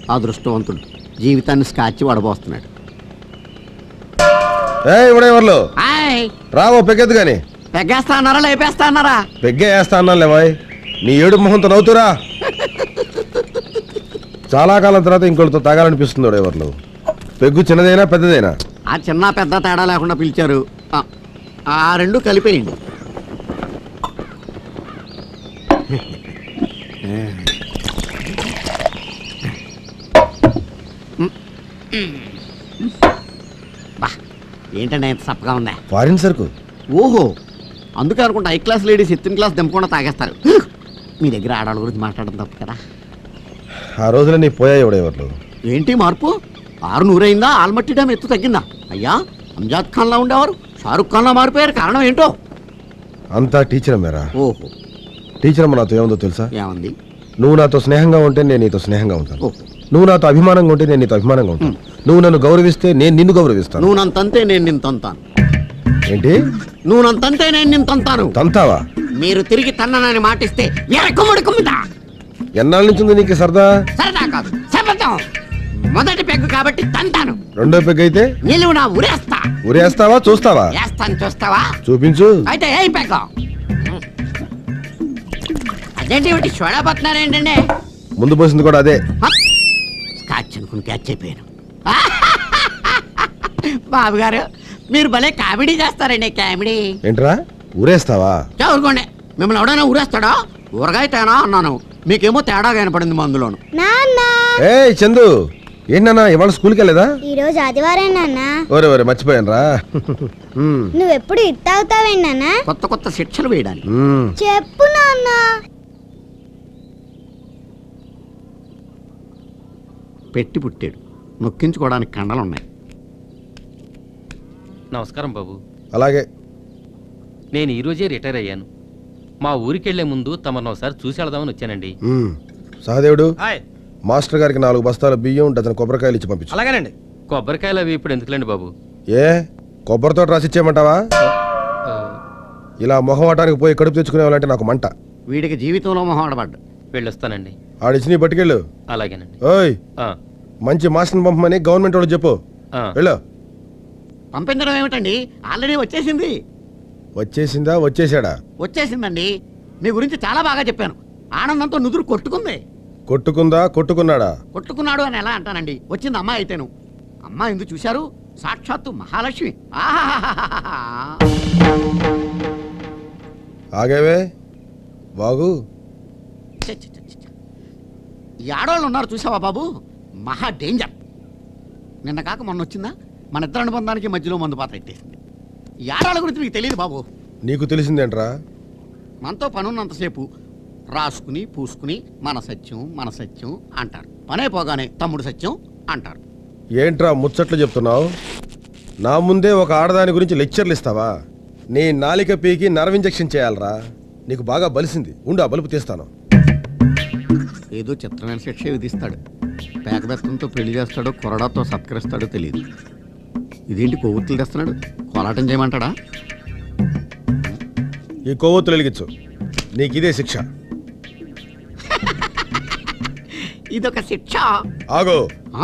అదృష్టవంతుడు జీవితాన్ని స్కాచ్ వడబోస్తున్నాడు ఏ ఇవిడెవర్లు ఆయ్ రావో పెగ్గెద్దు గాని పెగ్గేస్తా అన్నారా లేపేస్తా అన్నారా పెగ్గే వేస్తా అన్నాను లేవాయ్ నీ ఏడు మొహంతో నవ్వుతురా చాలా కాలం తర్వాత ఇంకోటితో తాగాలనిపిస్తుంది ఎవరు పెగ్గు చిన్నదైనా పెద్దదైనా ఆ చిన్న పెద్ద తేడా లేకుండా పిలిచారు ఆ, ఆ రెండు కలిపేయండి బా ఏంటండి ఎంత సప్పగా ఉందా ఫారిన్ సరుకు ఓహో అందుకే అనుకుంటా హై క్లాస్ లేడీస్ ఎత్తిన క్లాస్ దింపకుండా తాగేస్తారు మీ దగ్గర ఆడవాళ్ళ గురించి మాట్లాడడం తప్పు కదా ఆ రోజున నీ పోయాయి ఎవడెవర్లు ఏంటి మార్పు ఆరు నూరైందా ఆల్మట్టి డ్యామ్ ఎత్తు తగ్గిందా అయ్యా అంజాద్ ఖాన్లా ఉండేవారు షారుఖ్ ఖాన్లా మారిపోయారు కారణం ఏంటో అంతా టీచర్ మేరా ఓహో టీచర్ అమ్మ నాతో ఏముందో తెలుసా ఏమంది నువ్వు నాతో స్నేహంగా ఉంటే నేను నీతో స్నేహంగా ఉంటాను ఓహో నువ్వు నాతో అభిమానంగా ఉంటే నేను నీతో అభిమానంగా ఉంటాను నువ్వు నన్ను గౌరవిస్తే నేను నిన్ను గౌరవిస్తాను నువ్వు నన్ను తంతే నేను నిన్ను తంతాను ఏంటి నువ్వు నన్ను తంతే నేను నిన్ను తంతాను తంతావా మీరు తిరిగి తన్ననని మాటిస్తే ఎరకుముడి కుమ్మిదా ఎన్నాళ్ళ నుంచి ఉంది నీకు సరదా సరదా కాదు శపథం మొదటి పెగ్గు కాబట్టి తంతాను రెండో పెగ్ అయితే నిలువు నా ఉరేస్తా ఉరేస్తావా చూస్తావా వేస్తాను చూస్తావా చూపించు అయితే ఏ పెగ్గ అదేంటి ఇవి చూడబోతున్నారు ఏంటండి ముందు పోసింది కూడా అదే స్కాచ్ అనుకుని క్యాచ్ అయిపోయాను బాబు గారు మీరు భలే కామెడీ చేస్తారండి కామెడీ ఏంట్రా ఊరేస్తావా చదువుకోండి మిమ్మల్ని ఎవడైనా ఊరేస్తాడా ఊరగాయ తేనా అన్నాను మీకేమో తేడా కనపడింది మందులోను నాన్న ఏ చందు ఏంటన్నా ఇవాళ స్కూల్కి వెళ్ళేదా ఈ రోజు ఆదివారం నాన్న ఓరే ఓరే మర్చిపోయాను రా నువ్వెప్పుడు ఇట్టావుతావేంటి నాన్న కొత్త కొత్త శిక్షలు వేయడానికి చెప్పు నాన్న పెట్టి పుట్టాడు నొక్కించుకోవడానికి కండలు ఉన్నాయి నమస్కారం బాబు అలాగే నేను ఈరోజే రిటైర్ అయ్యాను మా ఊరికెళ్లే ముందు తమను ఒకసారి చూసి వెళదామని వచ్చానండి ఉమ్. సహదేవుడు హాయ్ మాస్టర్ గారికి నాలుగు బస్తాల బియ్యం డజన్ కొబ్బరికాయలు ఇచ్చి పంపించు అలాగేనండి కొబ్బరికాయలు అవి ఇప్పుడు ఎందుకులేండి బాబు ఏ కొబ్బరితో రాసిచ్చేయమంటావా ఆ, ఇలా మొహమాటానికి పోయి కడుపు తెచ్చుకునేవాళ్ళంటే నాకు మంట వీడికి జీవితంలో మొహమాడబడ్డు వెళ్ళొస్తానండి ఆడిచ్చి నీ పట్టుకెళ్ళు అలాగేనండి ఓయ్ ఆ, మంచి మాస్టర్ని పంపమని గవర్నమెంట్ వాళ్ళు చెప్పు ఆ. వెళ్ళు పంపించడం ఏమిటండి ఆల్రెడీ వచ్చేసింది వచ్చేసిందా వచ్చేసాడా వచ్చేసిందండి మీ గురించి చాలా బాగా చెప్పాను ఆనందంతో నుదురు కొట్టుకుంది కొట్టుకుందా కొట్టుకున్నాడా కొట్టుకున్నాడు అని ఎలా అంటానండి వచ్చింది అమ్మాయి అయితేను అమ్మ ఎందుకు చూశారు సాక్షాత్తు మహాలక్ష్మి ఆహాహాహాహా. ఆగేవే బాగు ఛ, ఛ, ఛ, ఛ, ఛ. ఈ ఆడవాళ్ళు ఉన్నారు చూసావా బాబు మహా డేంజర్ నిన్న కాక మొన్న వచ్చిందా మన ఇద్దరు అనుబంధానికి మధ్యలో మందు పాత్ర ఎట్టేసింది ఈ ఆడవాళ్ళ గురించి మీకు తెలియదు బాబు నీకు తెలిసిందేంట్రా మనతో పనున్నంతసేపు రాసుకుని పూసుకుని మన సత్యం మన సత్యం అంటారు పనైపోగానే తమ్ముడు సత్యం అంటారు ఏంట్రా ముచ్చట్లు చెప్తున్నావు నా ముందే ఒక ఆడదాని గురించి లెక్చర్లు ఇస్తావా నీ నాలిక పీకి నర్వ్ ఇంజెక్షన్ చేయాలరా నీకు బాగా బలిసింది ఉండు ఆ బలుపు తీస్తాను ఏదో చిత్రమైన శిక్ష విధిస్తాడు పేకబెత్తంతో పెళ్లి చేస్తాడో కొరడాతో సత్కరిస్తాడో తెలియదు ఇదేంటి కొవ్వొత్తులు తెస్తున్నాడు కోలాటం చేయమంటాడా ఈ కొవ్వొత్తులు వెలిగించు నీకు ఇదే శిక్ష ఇదొక శిక్ష ఆగో ఆ?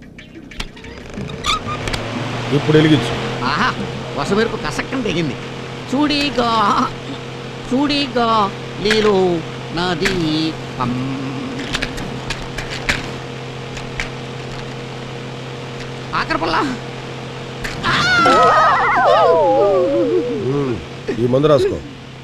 ఇప్పుడు వెలిగించు ఆహా వసమెరుపు కసక్కని తెగింది చూడిగా చూడిగా నీలో నది పం. ఆఖరి పుల్ల ఉమ్, ఈ మందు రాసుకో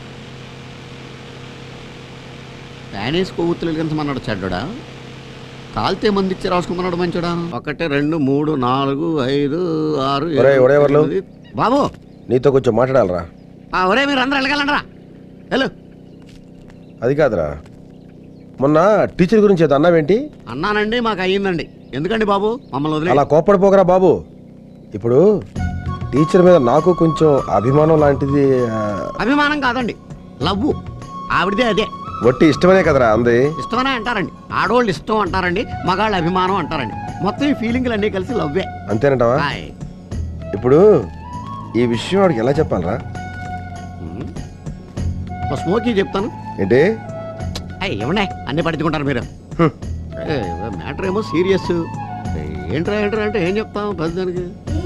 ప్యానేస్ కొవ్వొత్తులు వెలిగించమన్నాడు చెడ్డడా కాల్తే మంది ఇచ్చి రాసుకున్నాడు మంచోడా ఒకటి రెండు మూడు నాలుగు ఐదు ఆరు ఏడు, ఒరేయ్, ఒరేయ్ వర్లు. ఎనిమిది. బాబు నీతో కొంచెం మాట్లాడాలరా ఆ ఒరే మీరు అందరూ వెళ్ళగలండ్రా హలో అది కాదురా మొన్న టీచర్ గురించి ఏదో అన్నావేంటి అన్నానండి మాకు అయ్యిందండి ఎందుకండి బాబు మమ్మల్ని వదిలే అలా కోప్పడిపోకరా బాబు ఇప్పుడు టీచర్ మీద నాకు కొంచెం అభిమానం లాంటిది ఆ, అభిమానం కాదండి లవ్వు ఆవిడదే అదే వట్టి ఇష్టమనే కదరా అంది ఇష్టమనే అంటారండి ఆడవాళ్ళు ఇష్టం అంటారండి మగాళ్ళు అభిమానం అంటారండి మొత్తం ఈ ఫీలింగ్లు అన్నీ కలిసి లవ్వే అంతేనంటావా హాయ్. ఇప్పుడు ఈ విషయం వాడికి ఎలా చెప్పాలరా ఉమ్. ఓ స్మోకీ చెప్తాను ఏంటి అయ్యి ఏమండే అన్ని పట్టించుకుంటారు మీరు హ్మ్. మ్యాటర్ ఏమో సీరియస్ ఏంట్రా ఏంట్రా అంటే ఏం చెప్తాం పెద్దదానికి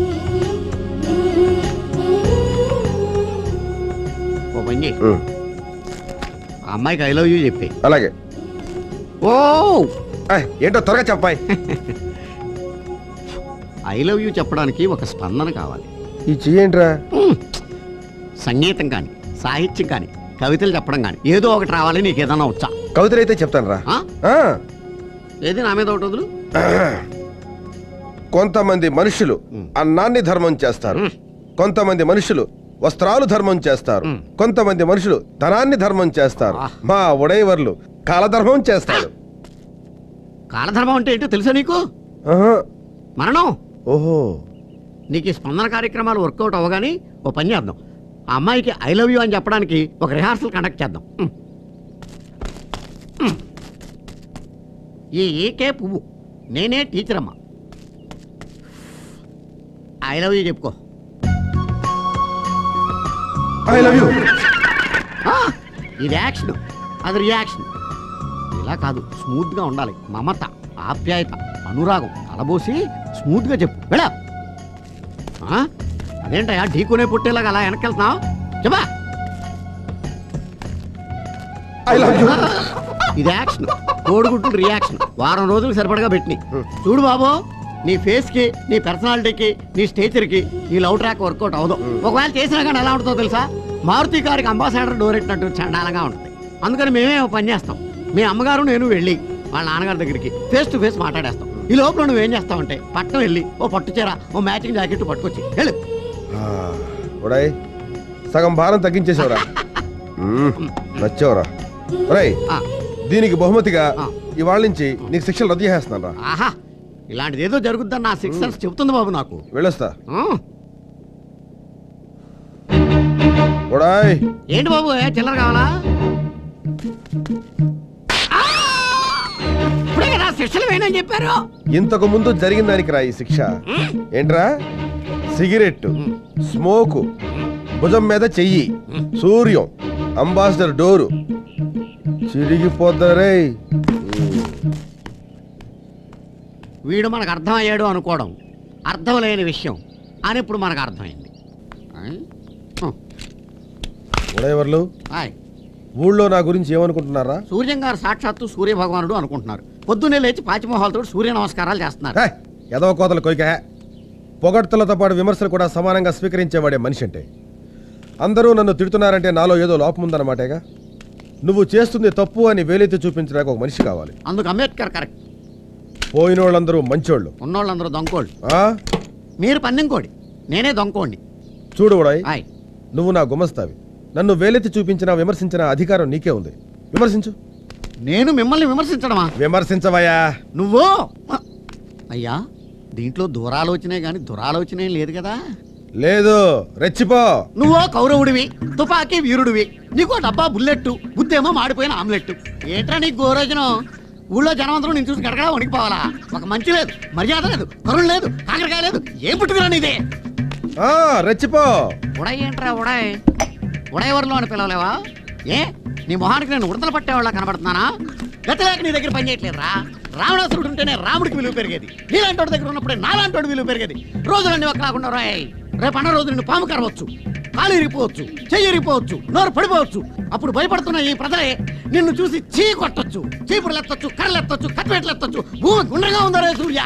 ఓ పని చెయ్యి. ఉమ్, ఆ అమ్మాయికి ఐ లవ్ యూ చెప్పి అలాగే ఓ ఏయ్, ఏంటో త్వరగా చెప్పాయి ఐ లవ్ యూ చెప్పడానికి ఒక స్పందన కావాలి ఈ చెయ్యేంట్రా మ్మ్. సంగీతం కానీ సాహిత్యం కానీ కవితలు చెప్పడం కానీ ఏదో ఒకటి రావాలి నీకు ఏదైనా వచ్చా కవితలైతే చెప్తాను రా ఆ? ఏది నా మీద ఒకటి వదులు కొంతమంది మనుషులు ఉమ్. అన్నాన్ని ధర్మం చేస్తారు ఉమ్. కొంతమంది మనుషులు వస్త్రాలు ధర్మం చేస్తారు ఉమ్. కొంతమంది మనుషులు ధనాన్ని ధర్మం చేస్తారు ఆ. మా ఉడైవర్లు కాలధర్మం చేస్తాడు కాలధర్మం అంటే ఏంటో తెలుసా నీకు ఆహా. మరణం ఓహో నీకు ఈ స్పందన కార్యక్రమాలు వర్కౌట్ అవ్వగానే ఓ పని చేద్దాం ఆ అమ్మాయికి ఐ లవ్ యూ అని చెప్పడానికి ఒక రిహార్సల్ కండక్ట్ చేద్దాం ఉమ్. ఉమ్. ఈ ఏకే పువ్వు నేనే టీచర్ అమ్మా ఐ లవ్ యూ చెప్పుకో ఐ లవ్ యూ ఆ, ఇది యాక్షన్ అది రియాక్షన్ ఇలా కాదు స్మూత్ గా ఉండాలి మమత ఆప్యాయత అనురాగం కలబోసి స్మూత్ గా చెప్పు వెళ్ళా అదేంటయా ఢీకునే పుట్టేలాగా అలా వెనకెళ్తున్నావు చెప్పా ఐ లవ్ యూ ఇది యాక్షన్ కోడిగుడ్డు రియాక్షన్ వారం రోజులు సరిపడగా పెట్టినాయి చూడు బాబు నీ ఫేస్ కి నీ పర్సనాలిటీకి నీ స్టేచర్ కి ఈ లవ్ ట్రాక్ వర్కౌట్ అవ్వదు ఒకవేళ చేసినా కానీ ఎలా ఉంటుందో తెలుసా మారుతి కారికి అంబాసాడర్ డోర్ ఎట్టినట్టు చండాలంగా ఉంటుంది అందుకని మేమే ఓ పని చేస్తాం మీ అమ్మగారు నేను వెళ్ళి వాళ్ళ నాన్నగారి దగ్గరికి ఫేస్ టు ఫేస్ మాట్లాడేస్తాం ఈ లోపల నువ్వు ఏం చేస్తావంటే పట్టణం వెళ్ళి ఓ పట్టు చీర ఓ మ్యాచింగ్ జాకెట్ పట్టుకొచ్చి వెళ్ళు ఉడాయ్ సగం భారం తగ్గించేసావురా మ్మ్, నచ్చావురా ఒరేయ్ ఆ, దీనికి బహుమతిగా ఆ. ఇవాళ నుంచి నీకు శిక్షలు రద్దు చేస్తున్నాను రా ఆహా ఇలాంటిది ఏదో జరుగుద్దని నా సిక్స్ సెన్స్ చెబుతుంది బాబు నాకు వెళ్ళొస్తా ఆ, ఉడాయ్ ఏంటి బాబు ఏ చిల్లర కావాలా ఆ! ఇప్పుడే కదా శిక్షలు వేయనని చెప్పారు ఇంతకు ముందు జరిగిన దానికి రా ఈ శిక్ష ఏంట్రా సిగరెట్ స్మోకు భుజం మీద చెయ్యి సూర్యం అంబాసిడర్ డోరు చిరిగిపోతారే వీడు మనకు అర్థమయ్యాడు అనుకోవడం అర్థం లేని విషయం అని ఇప్పుడు మనకు అర్థమైంది ఆయ్. హ్మ్. ఉడయవర్లు ఆయ్. ఊళ్ళో నా గురించి ఏమనుకుంటున్నారా సూర్యం గారు సాక్షాత్తు సూర్య భగవానుడు అనుకుంటున్నారు పొద్దున్నే లేచి పాచిమోహాలతో సూర్య నమస్కారాలు చేస్తున్నారు హే, ఎదవ కోతలు కొయ్క పొగడ్తలతో పాటు విమర్శలు కూడా సమానంగా స్వీకరించేవాడే మనిషి అంటే అందరూ నన్ను తిడుతున్నారంటే నాలో ఏదో లోపం ఉందన్నమాటేగా నువ్వు చేస్తుంది తప్పు అని వేలెత్తి చూపించడానికి ఒక మనిషి కావాలి అందుకు అంబేద్కర్ కరెక్ట్ పోయినోళ్ళందరూ మంచోళ్ళు ఉన్నోళ్ళందరూ దొంకోళ్ళు ఆ? మీరు పన్నెంకోడి నేనే దొంకోండి చూడు ఉడాయ్ ఆయ్ నువ్వు నా గుమస్తావి నన్ను వేలెత్తి చూపించిన విమర్శించిన అధికారం నీకే ఉంది విమర్శించు నేను మిమ్మల్ని విమర్శించడమా విమర్శించవయ్యా నువ్వు అయ్యా దీంట్లో దూరాలోచనే గాని దురాలోచనే లేదు కదా లేదు రెచ్చిపో నువ్వో కౌరవుడివి తుపాకీ వీరుడివి నీకో డబ్బా బుల్లెట్టు బుద్ధేమో మాడిపోయిన ఆమ్లెట్ ఏంట్రా నీకు గోరోజనం ఊళ్ళో జనమంతరం నేను చూసి గడగడా వణికిపోవాలా ఒక మంచి లేదు మర్యాద లేదు కరుణ లేదు కాకరకాయ లేదు ఏం పుట్టుకురా నీదే ఆ, రెచ్చిపో ఉడాయ్ ఏంట్రా ఉడాయ్ ఉడాయవరిలో అని పిలవలేవా ఏ నీ మొహానికి నేను ఉడతలు పట్టేవాళ్ళ కనబడుతున్నానా గతి లేక నీ దగ్గర పని చేయట్లేదురా రావణాసురుడు ఉంటేనే రాముడికి విలువ పెరిగేది నీలాంటి వాడి దగ్గర ఉన్నప్పుడే నాలాంటి వాడి విలువ పెరిగేది రోజులన్నీ ఒక కాకుండా రాయ్ రేపు అన్న రోజు నిన్ను పాము కరవచ్చు కాలు ఇరిగిపోవచ్చు చెయ్యి ఇరిగిపోవచ్చు నోరు పడిపోవచ్చు అప్పుడు భయపడుతున్న ఈ ప్రజలే నిన్ను చూసి చీ కొట్టొచ్చు చీపురులు ఎత్తొచ్చు కర్రలు ఎత్తొచ్చు కత్తిపేటలు ఎత్తొచ్చు భూమి గుండ్రగా ఉందా రే సూర్య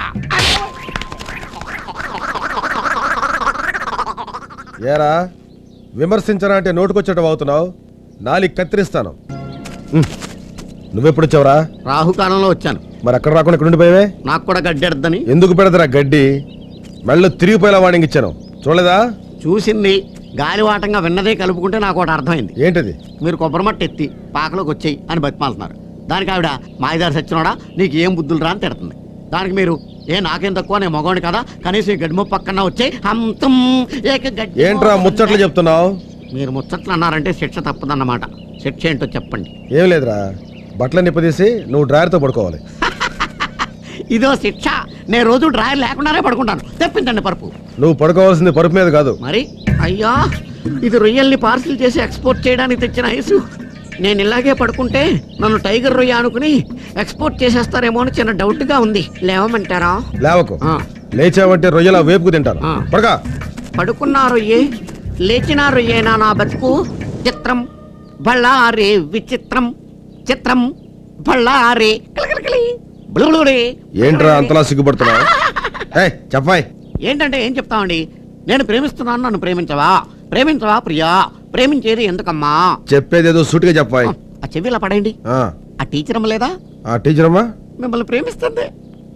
ఏరా విమర్శించరా అంటే నోటుకొచ్చేట అవుతున్నావు నాలికి కత్తిరిస్తాను ఉమ్. నువ్వెప్పుడు వచ్చావురా రాహుకాలంలో వచ్చాను మరి అక్కడ రాకుండా ఇక్కడ ఉండిపోయావే నాకు కూడా గడ్డెడద్దని ఎందుకు పెడదరా గడ్డి మెళ్ళు తిరిగిపోయేలా వాడికి ఇచ్చాను చూడలేదా చూసింది గాలివాటంగా విన్నదే కలుపుకుంటే నాకు ఒకటి అర్థమైంది ఏంటది మీరు కొబ్బరిమట్ట ఎత్తి పాకలోకి వచ్చేయి అని బతిమాలుతున్నారు దానికి ఆవిడ మాయదారి సచ్చినోడా నీకు ఏం బుద్ధులు రా అని తిడుతుంది దానికి మీరు ఏ నాకేం తక్కువ నేను మగవాడిని కదా కనీసం ఈ గడ్డి పక్కన వచ్చే అంతం ఏక గడ్డి ఏంట్రా ముచ్చట్లు చెప్తున్నావు మీరు ముచ్చట్లు అన్నారంటే శిక్ష తప్పదన్నమాట శిక్ష ఏంటో చెప్పండి ఏం లేదురా బట్టలు నిప్పదీసి నువ్వు డ్రాయర్తో పడుకోవాలి ఇదో శిక్ష నేను రోజు డ్రాయర్ లేకుండానే పడుకుంటాను తెప్పించండి పరుపు నువ్వు పడుకోవాల్సింది పరుపు మీద కాదు మరి అయ్యా ఇది రొయ్యల్ని పార్సిల్ చేసి ఎక్స్పోర్ట్ చేయడానికి తెచ్చిన ఐసు నేను ఇలాగే పడుకుంటే నన్ను టైగర్ రొయ్య అనుకుని ఎక్స్పోర్ట్ చేసేస్తారేమో అని చిన్న డౌట్ గా ఉంది లేవమంటారా లేవకు ఆ, లేచావంటే రొయ్యల వేపుకు తింటాను ఆ. పడగా పడుకున్న రొయ్యే లేచిన రొయ్యేనా నా బతుకు చిత్రం బళ్ళారే విచిత్రం చిత్రం బళ్ళారే కిలకిలకిలి, బులుబులుబులి. ఏంట్రా అంతలా సిగ్గుపడుతున్నావు ఏ చెప్పాయ్ ఏంటంటే ఏం చెప్తామండి నేను ప్రేమిస్తున్నాను నన్ను ప్రేమించవా ప్రేమించవా ప్రియా ప్రేమించేది ఎందుకమ్మా చెప్పేదేదో సూటిగా చెప్పాయ్ ఆ చెవి ఇలా పడేయండి ఆ, ఆ టీచర్ అమ్మ లేదా ఆ టీచర్ అమ్మా మిమ్మల్ని ప్రేమిస్తుంది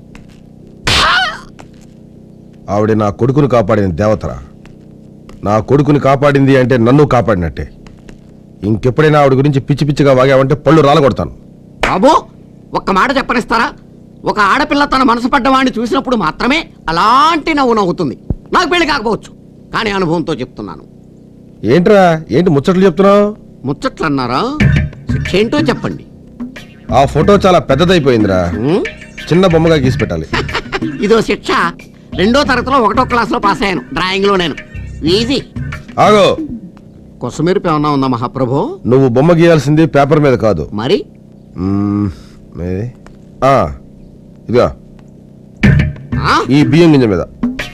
ఆవిడ నా కొడుకును కాపాడిన దేవతరా నా కొడుకుని కాపాడింది అంటే నన్ను కాపాడినట్టే ఇంకెప్పుడైనా ఆవిడ గురించి పిచ్చి పిచ్చిగా వాగావంటే పళ్ళు రాలగొడతాను బాబు ఒక్క మాట చెప్పనిస్తారా ఒక ఆడపిల్ల తన మనసు పడ్డవాడిని చూసినప్పుడు మాత్రమే అలాంటి నవ్వు నవ్వుతుంది నాకు పెళ్లి కాకపోవచ్చు కానీ అనుభవంతో చెప్తున్నాను ఏంట్రా ఏంటి ముచ్చట్లు చెప్తున్నావు ముచ్చట్లు అన్నారా శిక్ష ఏంటో చెప్పండి ఆ ఫోటో చాలా పెద్దదైపోయిందిరా ఉం? చిన్న బొమ్మగా గీసి పెట్టాలి ఇదో శిక్ష రెండో తరగతిలో ఒకటో క్లాస్లో పాస్ అయ్యాను డ్రాయింగ్లో నేను ఈజీ ఆగో కొసమెరుపు ఏమన్నా ఉందా మహాప్రభు నువ్వు బొమ్మ గీయాల్సింది పేపర్ మీద కాదు మరి మ్మ్, ఏది? ఆ, ఇదిగా ఆ? ఈ బియ్యం గింజ మీద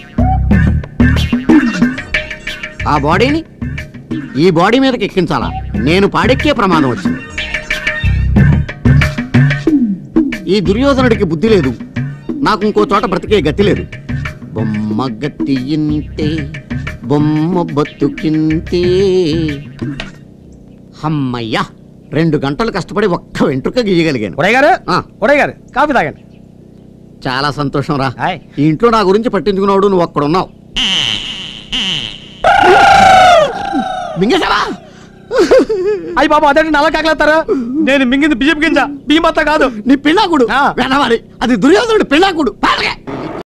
ఆ బాడీని ఈ బాడీ మీదకి ఎక్కించాలా నేను పాడెక్కే ప్రమాదం వచ్చింది ఈ దుర్యోధనుడికి బుద్ధి లేదు నాకు ఇంకో చోట బ్రతికే గతి లేదు బొమ్మ గతి ఇంతే బొమ్మ బతుకింతే హమ్మయ్యా రెండు గంటలు కష్టపడి ఒక్క వెంట్రుక గీయగలిగాను ఉడయ్ గారు ఆ. ఉడయ్ గారు కాఫీ తాగండి చాలా సంతోషం రా హాయ్. ఈ ఇంట్లో నా గురించి పట్టించుకున్నాడు నువ్వు ఒక్కడున్నావు మింగేశావా అయ్యి బాబు అదే నల్ల కాకలేస్తారా నేను మింగింది బియ్యం గింజ బియ్యం బత్త కాదు నీ పిల్లాకుడు ఆ. వెనవాలి అది దుర్యోధనుడు పిల్లాకుడు పాలగే